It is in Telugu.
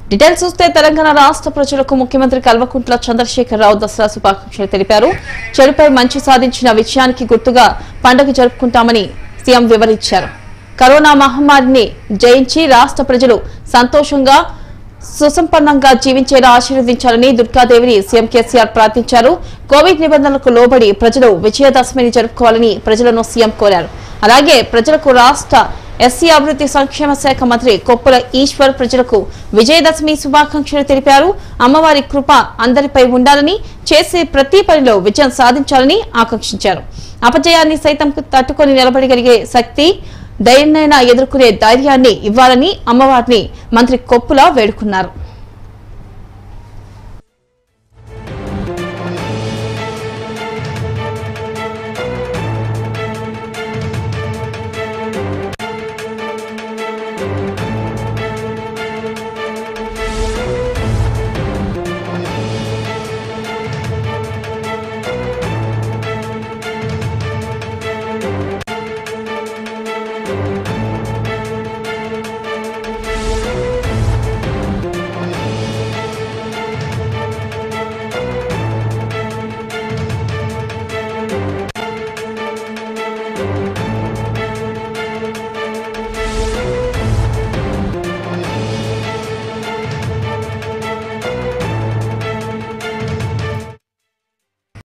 డీటెయిల్స్ చూస్తే తెలంగాణ రాష్ట్ర ప్రజలకు ముఖ్యమంత్రి కల్వకుంట్ల చంద్రశేఖర్ రావు దసరా శుభాకాంక్షలు తెలిపారు చెడుపై మంచి సాధించిన విజయానికి గుర్తుగా పండుగ జరుపుకుంటామని సీఎం వివరించారు కరోనా మహమ్మారిని జయించి రాష్ట్ర ప్రజలు సంతోషంగా సుసంపన్నంగా జీవించేలా ఆశీర్వదించాలని దుర్గాదేవిని సీఎం కేసీఆర్ ప్రార్థించారు కోవిడ్ నిబంధనలకు లోబడి ప్రజలు విజయదశమిని జరుపుకోవాలని ప్రజలను సీఎం కోరారు అలాగే ప్రజలకు రాష్ట్ర ఎస్సీ అభివృద్ధి సంక్షేమ శాఖ మంత్రి కొప్పుల ఈశ్వర్ ప్రజలకు విజయదశమి శుభాకాంక్షలు తెలిపారు అమ్మవారి కృప అందరిపై ఉండాలని చేసే ప్రతి పనిలో విజయం సాధించాలని ఆకాంక్షించారు అపజయాన్ని సైతం తట్టుకొని నిలబడగలిగే శక్తి ధైర్యాన్ని ఎదుర్కొనే ధైర్యాన్ని ఇవ్వాలని అమ్మవారిని మంత్రి కొప్పుల వేడుకున్నారు